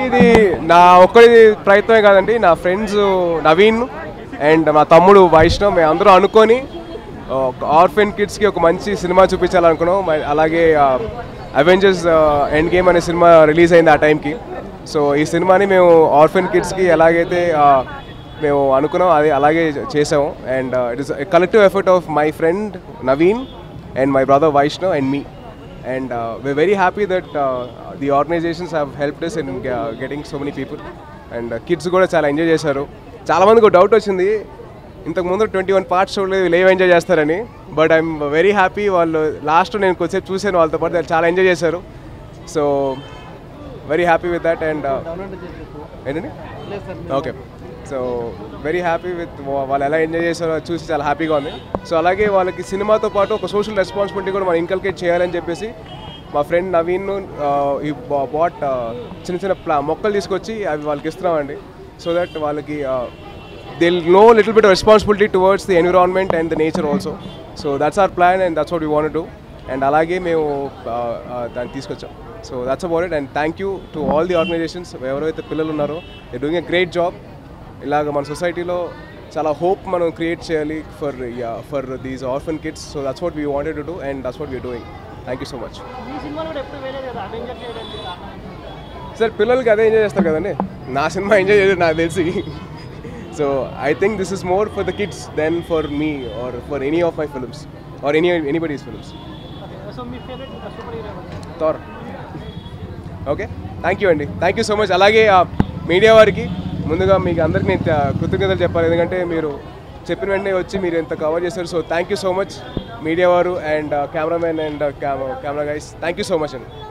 ఇది నా ఒక్కడి ప్రయత్నమే కాదండి నా ఫ్రెండ్స్ నవీన్ అండ్ మా తమ్ముడు వైష్ణవ్ మేము అందరూ అనుకొని ఆర్ఫెన్ కిడ్స్కి ఒక మంచి సినిమా చూపించాలనుకున్నాం మ- అలాగే అవెంజర్స్ ఎండ్ గేమ్ అనే సినిమా రిలీజ్ అయింది ఆ టైంకి సో ఈ సినిమాని మేము ఆర్ఫెన్ కిడ్స్కి ఎలాగైతే ఆ, మేము అనుకున్నాం అది అలాగే చేసాము and it is collective effort of my friend Naveen and my brother Vaishnav and me and uh, we're very happy that uh, the organizations have helped us in uh, getting so many people and uh, kids కూడా చాలా enjoy చేశారు చాలా మందికి doubt వచ్చింది ఇంతకు ముందు twenty one parts చూడలేదు వీళ్ళు ఏం ఎంజాయ్ చేస్తారని బట్ ఐఎమ్ వెరీ హ్యాపీ వాళ్ళు లాస్ట్ నేను కొద్దిసేపు చూశాను వాళ్ళతో పాటు వాళ్ళు చాలా ఎంజాయ్ చేశారు so very happy with that and ఏంటండి okay so very happy with వాళ్ళు ఎలా ఎంజాయ్ చేస్తారో అది చూసి చాలా హ్యాపీగా ఉంది సో అలాగే వాళ్ళకి సినిమాతో పాటు ఒక సోషల్ రెస్పాన్సిబిలిటీ కూడా మనం ఇంకల్కేట్ చేయాలని చెప్పేసి మా ఫ్రెండ్ నవీన్ ఈ బాట్ చిన్న చిన్న ప్లా మొక్కలు తీసుకొచ్చి అవి వాళ్ళకి ఇస్తున్నామండి సో దట్ వాళ్ళకి they know little bit responsibility towards the environment and the nature also so that's our plan and that's what we want do and అలాగే మేము uh, uh, దాన్ని తీసుకొచ్చాం so that's about it and thank you to all the organisations ఎవరైతే పిల్లలు ఉన్నారో they doing a great job ఇలాగ మన సొసైటీలో చాలా హోప్ మనం క్రియేట్ చేయాలి for for these orphan kids so that's what we wanted to do and that's what we doing thank you so much ఈ సినిమాలో కూడా ఎప్పుడు వేయలేదు కదా అవెంజర్ చేయడానికి కారణం సార్ పిల్లలకి అదే ఎంజాయ్ చేస్తారు కదండి నా సినిమా ఎంజాయ్ చేయలేదు నాకు తెలిసి so I think this is more for the kids then for me or for any of my films or any anybody's films so me favourite super hero ఎవరు? Thor okay thank you అండి thank you so much అలాగే ఆ media వారికి ముందుగా మీకు అందరికీ నేను త- కృతజ్ఞతలు చెప్పాలి ఎందుకంటే మీరు చెప్పిన వెంటనే వచ్చి మీరు ఎంత కవర్ చేశారు so thank you so much media వారు and cameraman and camera guys thank you so much అండి